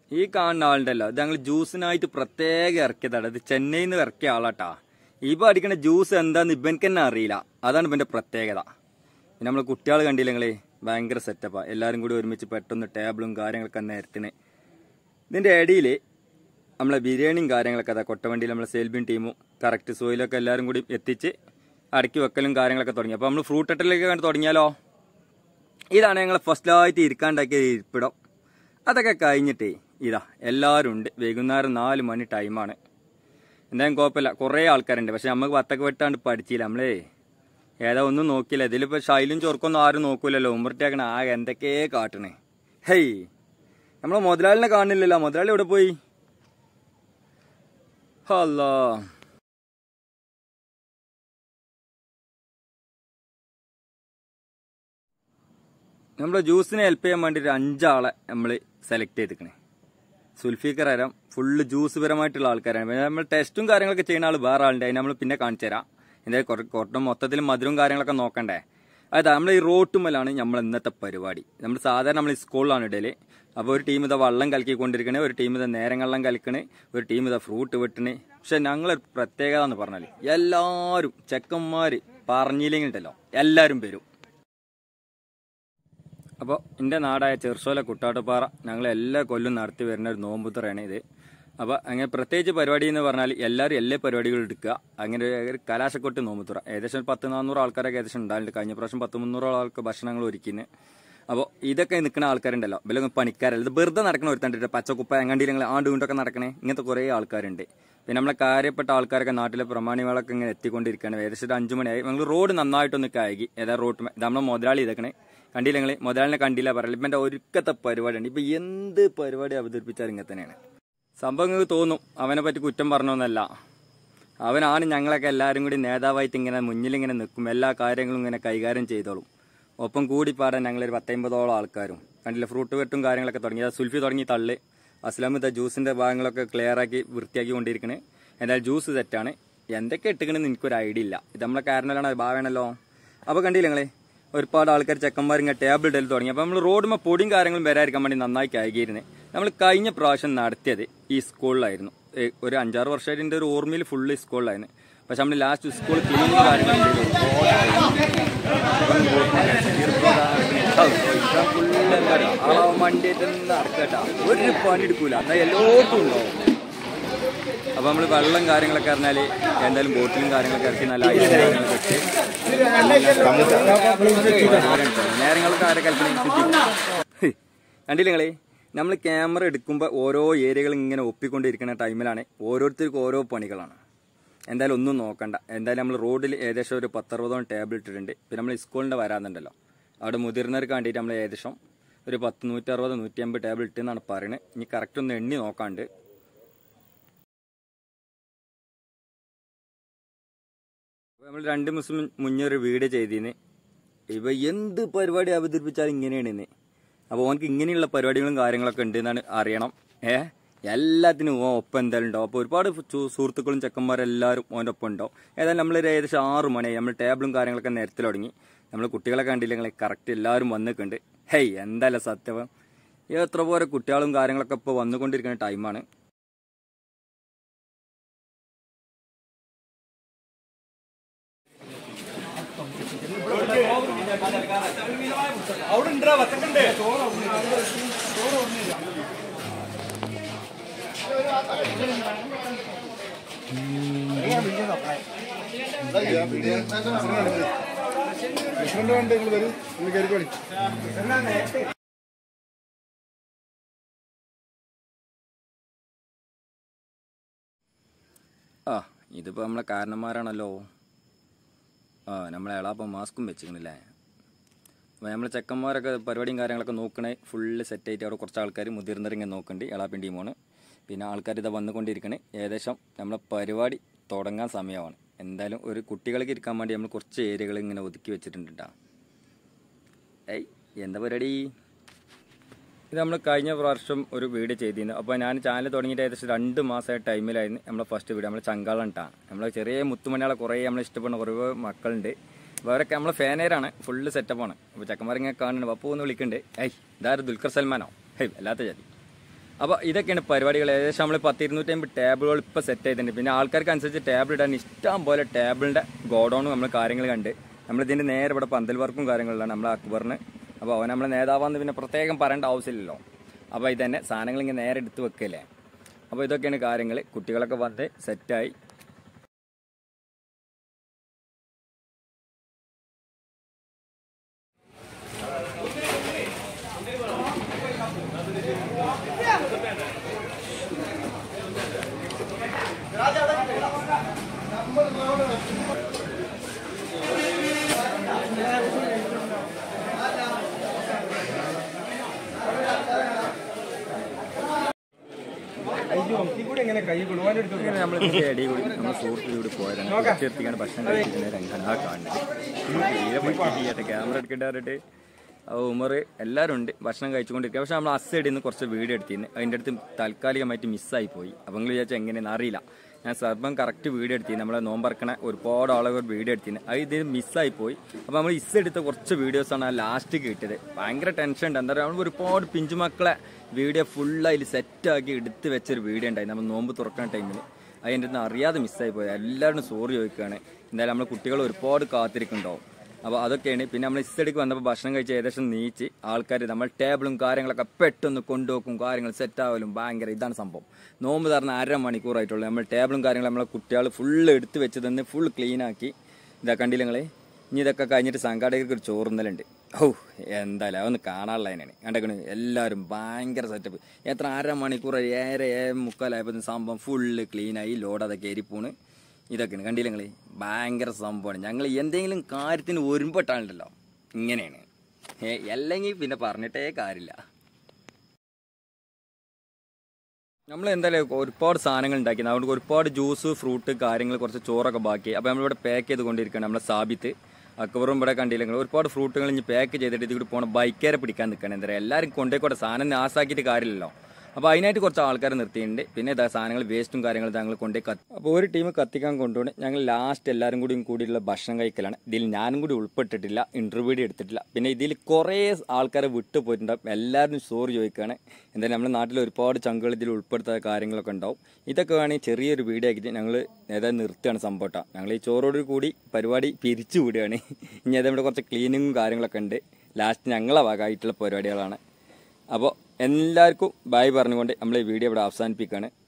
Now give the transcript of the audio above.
ഈ കാണുന്ന ആളുണ്ടല്ലോ ഇത് ഞങ്ങൾ ജ്യൂസിനായിട്ട് പ്രത്യേകം ഇറക്കിയതാണ് ഇത് ചെന്നൈയിൽ നിന്ന് ഇറക്കിയ ആളാട്ടാ ഇവ അടിക്കുന്ന ജ്യൂസ് എന്താന്ന് ഇവനക്ക് തന്നെ അറിയില്ല അതാണ് ഇവന്റെ പ്രത്യേകത പിന്നെ നമ്മൾ കുട്ടികൾ കണ്ടില്ല നിങ്ങളെ ഭയങ്കര സെറ്റപ്പാ എല്ലാവരും കൂടി ഒരുമിച്ച് പെട്ടെന്ന് ടേബിളും കാര്യങ്ങളൊക്കെ നിരത്തിന് ഇതിന്റെ ഇടയിൽ നമ്മളെ ബിരിയാണിയും കാര്യങ്ങളൊക്കെ അതാ കൊട്ടവണ്ടിയിൽ നമ്മളെ സെയിൽബിൻ ടീമും കറക്റ്റ് സോയിലൊക്കെ എല്ലാവരും കൂടി എത്തിച്ച് അടക്കി വെക്കലും കാര്യങ്ങളൊക്കെ തുടങ്ങി അപ്പോൾ നമ്മൾ ഫ്രൂട്ട് ഹട്ടലിലേക്ക് കണ്ട് തുടങ്ങിയാലോ ഇതാണ് ഞങ്ങൾ ഫസ്റ്റിലായിട്ട് ഇരിക്കാണ്ടാക്കിയ ഇരിപ്പിടം അതൊക്കെ കഴിഞ്ഞിട്ടേ ഇതാ എല്ലാവരും ഉണ്ട് വൈകുന്നേരം നാല് മണി ടൈമാണ് എന്തായാലും കുഴപ്പമില്ല കുറേ ആൾക്കാരുണ്ട് പക്ഷെ നമുക്ക് വത്തൊക്കെ വെട്ടാണ്ട് പഠിച്ചില്ല നമ്മളേ ഏതാ ഒന്നും നോക്കിയില്ല ഇതിലിപ്പോൾ ഷൈലും ചൊറുക്കൊന്നും ആരും നോക്കൂലല്ലോ ഉമ്മർട്ടിയാക്കണ ആ എന്തൊക്കെ കാട്ടണേ ഹേയ് നമ്മളെ മുതലാളിനെ കാണുന്നില്ലല്ലോ മുതലാളി എവിടെ പോയി അല്ലാ നമ്മുടെ ജ്യൂസിനെ ഹെൽപ്പ് ചെയ്യാൻ വേണ്ടി ഒരു അഞ്ചാളെ നമ്മൾ സെലക്ട് ചെയ്തിക്കണേ സുൽഫീക്കർ ആരാം ഫുള്ള് ജ്യൂസ് പരമായിട്ടുള്ള ആൾക്കാരാണ് പിന്നെ നമ്മൾ ടെസ്റ്റും കാര്യങ്ങളൊക്കെ ചെയ്യുന്ന ആൾ വേറെ ആളുണ്ട് അതിന് നമ്മൾ പിന്നെ കാണിച്ചു തരാം എന്തായാലും കുറ കുറച്ചും മൊത്തത്തിൽ മധുരവും കാര്യങ്ങളൊക്കെ നോക്കണ്ടേ അതാ നമ്മൾ ഈ റോട്ടുമ്മലാണ് നമ്മൾ ഇന്നത്തെ പരിപാടി നമ്മൾ സാധാരണ നമ്മൾ സ്കൂളിലാണ് ഇടയിൽ അപ്പോൾ ഒരു ടീം ഇതാ വള്ളം കലക്കിക്കൊണ്ടിരിക്കണേ ഒരു ടീം ഇതാ നേരം കള്ളം കലക്കണേ ഒരു ടീം ഇതാ ഫ്രൂട്ട് വെട്ടണേ പക്ഷെ ഞങ്ങളൊരു പ്രത്യേകത എന്ന് പറഞ്ഞാൽ എല്ലാവരും ചെക്കന്മാർ പറഞ്ഞില്ലെങ്കിൽ ഉണ്ടല്ലോ എല്ലാവരും വരും അപ്പോൾ എൻ്റെ നാടായ ചെറുസോല കുട്ടാട്ടുപാറ ഞങ്ങൾ എല്ലാ കൊല്ലും നടത്തി വരുന്ന ഒരു നോമ്പുത്തറയാണ് ഇത് അപ്പോൾ അങ്ങനെ പ്രത്യേകിച്ച് പരിപാടി എന്ന് പറഞ്ഞാൽ എല്ലാവരും എല്ലാ പരിപാടികളും എടുക്കുക അങ്ങനെ ഒരു കലാശക്കൊട്ട് നോമ്പുത്തുറ ഏകദേശം ഒരു പത്ത് നാനൂറ് ആൾക്കാരൊക്കെ ഏകദേശം ഉണ്ടായിട്ടുണ്ട് കഴിഞ്ഞ പ്രാവശ്യം പത്ത് മുന്നൂറ് ആൾക്ക് ഭക്ഷണങ്ങൾ ഒരുക്കുന്നത് അപ്പോൾ ഇതൊക്കെ നിൽക്കുന്ന ആൾക്കാരുണ്ടല്ലോ വല്ല പണിക്കാരല്ല ഇത് വെറുതെ നടക്കണ ഒരുത്തണ്ടിട്ട് പച്ചക്കുപ്പ എങ്ങാണ്ടി ഞങ്ങൾ ആണ്ട് കൊണ്ടൊക്കെ നടക്കണേ ഇങ്ങനത്തെ കുറേ ആൾക്കാരുണ്ട് പിന്നെ നമ്മളെ കാര്യപ്പെട്ട ആൾക്കാരൊക്കെ നാട്ടിലെ പ്രമാണികളൊക്കെ ഇങ്ങനെ എത്തിക്കൊണ്ടിരിക്കുകയാണ് ഏകദേശം ഒരു അഞ്ചു മണിയായി ഞങ്ങൾ റോഡ് നന്നായിട്ടൊന്ന് കയകി ഏതാ റോഡ് ഇത് നമ്മളെ മുതലാളി ഇതൊക്കെ കണ്ടില്ല നിങ്ങൾ മുതലാളിനെ കണ്ടില്ല പറയില്ല ഇപ്പം എൻ്റെ ഒരുക്കത്തെ പരിപാടിയാണ് ഇപ്പം എന്ത് പരിപാടി അവതരിപ്പിച്ചാലും ഇങ്ങനെ തന്നെയാണ് സംഭവം നിങ്ങൾക്ക് തോന്നും അവനെ പറ്റി കുറ്റം പറഞ്ഞൊന്നല്ല അവനാണ് ഞങ്ങളൊക്കെ എല്ലാവരും കൂടി നേതാവായിട്ട് ഇങ്ങനെ മുന്നിലിങ്ങനെ നിൽക്കും എല്ലാ കാര്യങ്ങളും ഇങ്ങനെ കൈകാര്യം ചെയ്തോളും ഒപ്പം കൂടി പാടാൻ ഞങ്ങളൊരു പത്തമ്പതോളം ആൾക്കാരും കണ്ടില്ല ഫ്രൂട്ട് വെട്ടും കാര്യങ്ങളൊക്കെ തുടങ്ങി അത് സുൽഫി തുടങ്ങി തള്ളി അസ്ലാം ഇതാ ജ്യൂസിന്റെ ഭാഗങ്ങളൊക്കെ ക്ലിയർ ആക്കി വൃത്തിയാക്കി കൊണ്ടിരിക്കണേ എന്തായാലും ജ്യൂസ് സെറ്റാണ് എന്തൊക്കെ ഇട്ടിക്കണെന്ന് എനിക്കൊരു ഐഡിയ ഇല്ല ഇത് നമ്മളെ കാരണമാണ് അത് ഭാഗമാണല്ലോ അപ്പോൾ കണ്ടില്ല നിങ്ങളെ ഒരുപാട് ആൾക്കാർ ചെക്കന്മാർ ഇങ്ങനെ ടേബിൾ ഇടൽ തുടങ്ങി അപ്പോൾ നമ്മൾ റോഡുമ്പോൾ പൊടിയും കാര്യങ്ങളും വരാതിരിക്കാൻ വേണ്ടി നന്നായി കയകിയിരുന്നത് നമ്മൾ കഴിഞ്ഞ പ്രാവശ്യം നടത്തിയത് ഈ സ്കൂളിലായിരുന്നു ഏ, ഒരു അഞ്ചാറ് വർഷമായിട്ട് എൻ്റെ ഒരു ഓർമ്മയിൽ ഫുള്ള് സ്കൂളിലായിരുന്നു പക്ഷെ നമ്മൾ ലാസ്റ്റ് സ്കൂൾ ക്ലീനിങ് കാര്യങ്ങളും ചെയ്തു. നടക്കട്ടാ ഒരു പണി എടുക്കൂല എന്നാൽ എല്ലായിടത്തും ഉണ്ടാവും അപ്പൊ നമ്മള് വെള്ളം കാര്യങ്ങളൊക്കെ അറിഞ്ഞാല് എന്തായാലും ബോട്ടിലും കാര്യങ്ങളൊക്കെ ഇറക്കി നല്ല ഐസ് കാര്യങ്ങളൊക്കെ ഇട്ട് നേരങ്ങളൊക്കെ ആരെ കൽപ്പന കണ്ടില്ല നിങ്ങളെ നമ്മൾ ക്യാമറ എടുക്കുമ്പോൾ ഓരോ ഏരിയകൾ ഇങ്ങനെ ഒപ്പിക്കൊണ്ടിരിക്കുന്ന ടൈമിലാണ് ഓരോരുത്തർക്കും ഓരോ പണികളാണ് എന്തായാലും ഒന്നും നോക്കണ്ട എന്തായാലും നമ്മൾ റോഡിൽ ഏകദേശം ഒരു പത്തറുപതോളം ടേബിൾ ഇട്ടിട്ടുണ്ട് പിന്നെ നമ്മൾ സ്കൂളിൻ്റെ വരാന്നുണ്ടല്ലോ അവിടെ മുതിർന്നവർക്ക് വേണ്ടിയിട്ട് നമ്മൾ ഏകദേശം ഒരു പത്ത് നൂറ്ററുപത് നൂറ്റി അമ്പത് ടേബിൾ ഇട്ടെന്നാണ് പറയുന്നത് ഇനി കറക്റ്റ് ഒന്ന് എണ്ണി നോക്കാണ്ട് നമ്മൾ രണ്ട് ദിവസം മുന്നേ ഒരു വീഡിയോ ചെയ്തിന് ഇവ എന്ത് പരിപാടി അവതരിപ്പിച്ചാലും ഇങ്ങനെയാണ് അപ്പോൾ ഓനക്ക് ഇങ്ങനെയുള്ള പരിപാടികളും കാര്യങ്ങളൊക്കെ ഉണ്ട് എന്നാണ് അറിയണം ഏ എല്ലാത്തിനും ഓൻ ഒപ്പം എന്തായാലും ഉണ്ടാവും അപ്പോൾ ഒരുപാട് സു- സുഹൃത്തുക്കളും ചെക്കന്മാരെല്ലാവരും ഓൻ്റെ ഒപ്പം ഉണ്ടാവും ഏതായാലും നമ്മളൊരു ഏകദേശം ആറ് മണിയായി നമ്മൾ ടേബിളും കാര്യങ്ങളൊക്കെ നേരത്തിൽ തുടങ്ങി നമ്മൾ കുട്ടികളെ കണ്ടില്ലെങ്കിൽ കറക്റ്റ് എല്ലാവരും വന്നിട്ടുണ്ട് ഹേയ് എന്തായാലും സത്യം എത്ര പോലെ കുട്ടികളും കാര്യങ്ങളൊക്കെ ഇപ്പോൾ വന്നുകൊണ്ടിരിക്കുന്ന ടൈമാണ് പ്രസിഡന്റ് വേണ്ട നിങ്ങൾ വരും നിങ്ങൾ കയറിക്കോളി ആ ഇതിപ്പോൾ നമ്മളെ കാരണന്മാരാണല്ലോ ആ നമ്മളെ എളാപ്പം മാസ്കും വെച്ചിരിക്കണില്ലേ അപ്പോൾ നമ്മൾ ചെക്കന്മാരൊക്കെ പരിപാടിയും കാര്യങ്ങളൊക്കെ നോക്കണേ ഫുള്ള് സെറ്റായിട്ട് അവിടെ കുറച്ച് ആൾക്കാർ മുതിർന്നവരിങ്ങനെ നോക്കണ്ട് എളാപ്പിൻ ടീമാണ് പിന്നെ ആൾക്കാർ ഇതാ വന്നുകൊണ്ടിരിക്കണേ ഏകദേശം നമ്മളെ പരിപാടി തുടങ്ങാൻ സമയമാണ് എന്തായാലും ഒരു കുട്ടികൾക്ക് ഇരിക്കാൻ വേണ്ടി നമ്മൾ കുറച്ച് ഏരിയകൾ ഇങ്ങനെ ഒതുക്കി വെച്ചിട്ടുണ്ട് കേട്ടോ ഏയ് എന്താ പരിപാടി ഇത് നമ്മൾ കഴിഞ്ഞ പ്രാവശ്യം ഒരു വീഡിയോ ചെയ്തിരുന്നു അപ്പോൾ ഞാൻ ചാനൽ തുടങ്ങിയിട്ട് ഏകദേശം രണ്ട് മാസമായ ടൈമിലായിരുന്നു നമ്മളെ ഫസ്റ്റ് വീഡിയോ നമ്മൾ ചങ്കാളം ഇട്ടാ നമ്മളെ ചെറിയ മുത്തുമണികളെ കുറേ നമ്മൾ ഇഷ്ടപ്പെടുന്ന കുറേ മക്കളുണ്ട് അപ്പോൾ അവരൊക്കെ നമ്മളെ ഫാനേരാണ് ഫുള്ള് സെറ്റപ്പാണ് അപ്പോൾ ചെക്കന്മാരിങ്ങനെ കാണുന്നുണ്ട് പപ്പു ഒന്ന് വിളിക്കുന്നുണ്ട് ഏയ് ഇതാരും ദുൽഖർ സൽമാനോ ഹേയ് വല്ലാത്ത ജാതി അപ്പോൾ ഇതൊക്കെയാണ് പരിപാടികൾ ഏകദേശം നമ്മൾ പത്ത് ഇരുന്നൂറ്റമ്പത് ടേബിളുകൾ ഇപ്പോൾ സെറ്റ് ചെയ്തിട്ടുണ്ട് പിന്നെ ആൾക്കാർക്ക് അനുസരിച്ച് ടേബിൾ ഇടാൻ ഇഷ്ടം പോലെ ടേബിളിൻ്റെ ഗോഡൗണും നമ്മൾ കാര്യങ്ങൾ കണ്ട് നമ്മളിതിൻ്റെ നേരെ ഇവിടെ പന്തൽ വർക്കും കാര്യങ്ങളിലാണ് നമ്മൾ അക്ബറിന് അപ്പോൾ അവൻ നമ്മളെ നേതാവാന്ന് പിന്നെ പ്രത്യേകം പറയേണ്ട ആവശ്യമില്ലല്ലോ അപ്പോൾ ഇതന്നെ സാധനങ്ങൾ ഇങ്ങനെ നേരെ എടുത്ത് വെക്കല്ലേ അപ്പോൾ ഇതൊക്കെയാണ് കാര്യങ്ങൾ കുട്ടികളൊക്കെ വന്ന് സെറ്റായി എങ്ങനെ കൈ കൊടുവാൻ എടുത്തു ഇങ്ങനെ നമ്മൾ ഇതിന്റെ ഇടയിൽ കൂടി നമ്മൾ സുഹൃത്തിൻ്റെ കൂടി പോയതാണ് കുറച്ചെത്തിക്കാണ് ഭക്ഷണം കഴിക്കുന്ന രംഗമാണ് ആ കാണുന്നത് തീരെ പറ്റിയിട്ട് ക്യാമറ എടുക്കേണ്ട പറഞ്ഞിട്ട് ആ ഉമർ എല്ലാവരും ഉണ്ട് ഭക്ഷണം കഴിച്ചുകൊണ്ടിരിക്കുക പക്ഷെ നമ്മൾ അസൈഡിൽ നിന്ന് കുറച്ച് വീഡിയോ എടുത്തിരുന്നു അതിൻ്റെ അടുത്ത് താൽക്കാലികമായിട്ട് മിസ്സായി പോയി അപ്പം നിങ്ങൾ വിചാരിച്ചാൽ എങ്ങനെയെന്ന് അറിയില്ല ഞാൻ സർബം കറക്റ്റ് വീഡിയോ എടുത്തിരുന്നു നമ്മളെ നോമ്പറക്കണ ഒരുപാട് ആളുകൾ വീഡിയോ എടുത്തിരുന്നു അത് ഇത് മിസ്സായി പോയി അപ്പോൾ നമ്മൾ ഇസ് എടുത്ത കുറച്ച് വീഡിയോസാണ് ആ ലാസ്റ്റ് കിട്ടിയത് ഭയങ്കര ടെൻഷൻ ഉണ്ട് എന്താ പറയുക നമ്മൾ ഒരുപാട് പിഞ്ചു മക്കളെ വീഡിയോ ഫുള്ളായി സെറ്റാക്കി എടുത്ത് വെച്ചൊരു വീഡിയോ ഉണ്ടായി നമ്മൾ നോമ്പ് തുറക്കുന്ന ടൈമിൽ അതിൻ്റെ അടുത്ത് അറിയാതെ മിസ്സായി പോയി എല്ലാവരും സോറി ചോദിക്കുകയാണ് എന്തായാലും നമ്മൾ കുട്ടികൾ ഒരുപാട് കാത്തിരിക്കുന്നുണ്ടാവും അപ്പോൾ അതൊക്കെയാണ് പിന്നെ നമ്മൾ ഇസ്റ്റഡിക്ക് വന്നപ്പോൾ ഭക്ഷണം കഴിച്ച് ഏകദേശം നീച്ച് ആൾക്കാർ നമ്മൾ ടേബിളും കാര്യങ്ങളൊക്കെ പെട്ടെന്ന് കൊണ്ടുപോക്കും കാര്യങ്ങൾ സെറ്റാവലും ഭയങ്കര ഇതാണ് സംഭവം നോമ്പ് തറന്ന അര മണിക്കൂറായിട്ടുള്ളൂ നമ്മൾ ടേബിളും കാര്യങ്ങളും നമ്മളെ കുട്ടികൾ ഫുള്ള് എടുത്ത് വെച്ച് തന്നെ ഫുൾ ക്ലീൻ ആക്കി ഇതാ കണ്ടില്ല നിങ്ങളെ ഇനി ഇതൊക്കെ കഴിഞ്ഞിട്ട് സംഘാടകർക്ക് ഒരു ചോറുന്നലുണ്ട് ഓ എന്തായാലും അതൊന്ന് കാണാനുള്ള അതിനാണ് കണ്ടേക്കണ് എല്ലാവരും ഭയങ്കര സെറ്റപ്പ് എത്ര അര മണിക്കൂർ ഏറെ ഏ മുക്കാലായപ്പോൾ സംഭവം ഫുള്ള് ക്ലീനായി ലോഡ് അതൊക്കെ എരിപ്പൂണ് ഇതൊക്കെയാണ് കണ്ടില്ല നിങ്ങൾ ഭയങ്കര സംഭവമാണ് ഞങ്ങൾ എന്തെങ്കിലും കാര്യത്തിന് ഒരുമ്പെട്ടാണല്ലോ ഇങ്ങനെയാണ് ഏ അല്ലെങ്കിൽ പിന്നെ പറഞ്ഞിട്ടേ കാര്യമില്ല നമ്മൾ എന്തായാലും ഒരുപാട് സാധനങ്ങൾ ഉണ്ടാക്കി അതുകൊണ്ട് ഒരുപാട് ജ്യൂസ് ഫ്രൂട്ട് കാര്യങ്ങൾ കുറച്ച് ചോറൊക്കെ ബാക്കി അപ്പോൾ നമ്മളിവിടെ പാക്ക് ചെയ്ത് കൊണ്ടിരിക്കുകയാണ് നമ്മളെ സാബിത്ത് അക്ബറും ഇവിടെ കണ്ടില്ലെങ്കിൽ ഒരുപാട് ഫ്രൂട്ടുകൾ ഇനി പാക്ക് ചെയ്തിട്ട് ഇതിൽ പോണ ബൈക്കേരെ പിടിക്കാൻ നിൽക്കണം എന്താ പറയുക എല്ലാവരും കൊണ്ടേക്കോട്ടെ സാധനം നാസാക്കിയിട്ട് കാര്യമില്ലല്ലോ അപ്പോൾ അതിനായിട്ട് കുറച്ച് ആൾക്കാർ നിർത്തിയിട്ടുണ്ട് പിന്നെ ഇതാ സാധനങ്ങൾ വേസ്റ്റും കാര്യങ്ങളും ഞങ്ങൾ കൊണ്ടേ കത്തി അപ്പോൾ ഒരു ടീം കത്തിക്കാൻ കൊണ്ടുപോയി ഞങ്ങൾ ലാസ്റ്റ് എല്ലാവരും കൂടിയും കൂടിയുള്ള ഭക്ഷണം കഴിക്കലാണ് ഇതിൽ ഞാനും കൂടി ഉൾപ്പെട്ടിട്ടില്ല ഇൻ്റർവ്യൂ എടുത്തിട്ടില്ല പിന്നെ ഇതിൽ കുറേ ആൾക്കാരെ വിട്ടു പോയിട്ടുണ്ടാവും എല്ലാവരും സോറി ചോദിക്കുകയാണ് എന്തായാലും നമ്മുടെ നാട്ടിൽ ഒരുപാട് ചങ്കുകൾ ഇതിൽ ഉൾപ്പെടുത്താത്ത കാര്യങ്ങളൊക്കെ ഉണ്ടാവും ഇതൊക്കെ വേണമെങ്കിൽ ചെറിയൊരു വീഡിയോ ആക്കിയിട്ട് ഞങ്ങൾ ഏതായാലും നിർത്തുകയാണ് സംഭവം ഞങ്ങൾ ഈ ചോറോട് കൂടി പരിപാടി പിരിച്ചു വിടുകയാണ് ഇനി അതേപോലെ കുറച്ച് ക്ലീനിങ്ങും കാര്യങ്ങളൊക്കെ ഉണ്ട് ലാസ്റ്റ് ഞങ്ങളെ ഭാഗമായിട്ടുള്ള പരിപാടികളാണ് അപ്പോൾ എല്ലാവർക്കും ബായ് പറഞ്ഞുകൊണ്ട് നമ്മൾ ഈ വീഡിയോ ഇവിടെ അവസാനിപ്പിക്കുകയാണ്